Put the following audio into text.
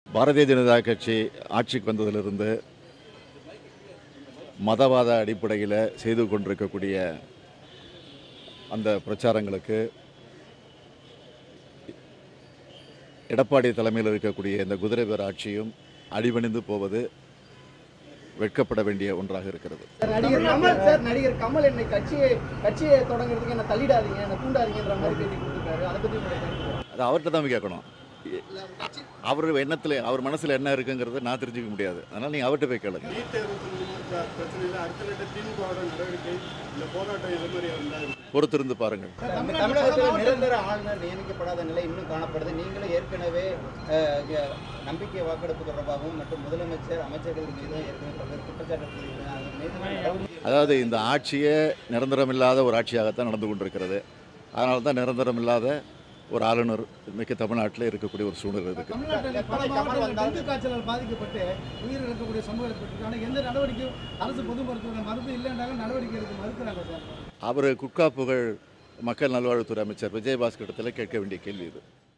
பாரதிய ஜனதா கட்சி ஆட்சிக்கு வந்ததிலிருந்து மதவாத அடிப்படையில் செய்து கொண்டிருக்கக்கூடிய அந்த பிரச்சாரங்களுக்கு எடப்பாடி தலைமையில் இருக்கக்கூடிய இந்த குதிரை பேர் ஆட்சியும் அடிபணிந்து போவது வெட்கப்பட வேண்டிய ஒன்றாக இருக்கிறது நடிகர் கமல் சார் நடிகர் கமல் என்னை கட்சியை கட்சியை தொடங்குறதுக்கு என்ன தள்ளிடாதீங்க என்ன தூண்டாதீங்கன்ற மாதிரி பேட்டி கொடுத்துருக்காரு அதை பத்தி உங்களுடைய கருத்து அது அவர்கிட்ட தான் கேட்கணும் அவர் எண்ணத்தில் அவர் மனசில் என்ன இருக்குங்கிறத நான் தெரிஞ்சுக்க முடியாது அதனால் நீங்கள் அவர்கிட்ட போய் கேளுங்க நீட் தேர்வு சம்பந்தமான பிரச்சனையில் அடுத்த கட்ட திமுகவோட நடவடிக்கை இந்த போராட்டம் எது மாதிரி இருந்தால் பொறுத்திருந்து பாருங்கள் தமிழகத்தில் நிரந்தர ஆளுநர் நியமிக்கப்படாத நிலை இன்னும் காணப்படுது நீங்களும் ஏற்கனவே அஹ், இங்க நம்பிக்கை வாக்கெடுப்பு தொடர்பாகவும் மற்றும் முதலமைச்சர் அமைச்சர்கள் மீதும் ஏற்கனவே பல்வேறு குற்றச்சாட்டு கூறியிருக்காங்க. அது மீது நடவடிக்கை அதாவது இந்த ஆட்சியே நிரந்தரமில்லாத ஒரு ஆட்சியாகத்தான் நடந்து கொண்டிருக்கிறது அதனால தான் நிரந்தரமில்லாத ஒரு ஆளுநர் இன்னைக்கு தமிழ்நாட்டில் இருக்கக்கூடிய ஒரு சூழ்நிலை இருக்குது தமிழ்நாட்டில் பல மாவட்டங்கள் டெங்கு காய்ச்சலால் பாதிக்கப்பட்டு உயிரிழக்கக்கூடிய சம்பவம் ஏற்பட்டிருக்கு ஆனால் எந்த நடவடிக்கையும் அரசு பொது மருத்துவர்கள் மருந்து இல்லைன்றாங்க நடவடிக்கை எடுக்க மறுக்கிறாங்க சார் அவர் குட்கா புகழ் மக்கள் நல்வாழ்வுத்துறை அமைச்சர் விஜயபாஸ்கர் இடத்துல கேட்க வேண்டிய கேள்வி இது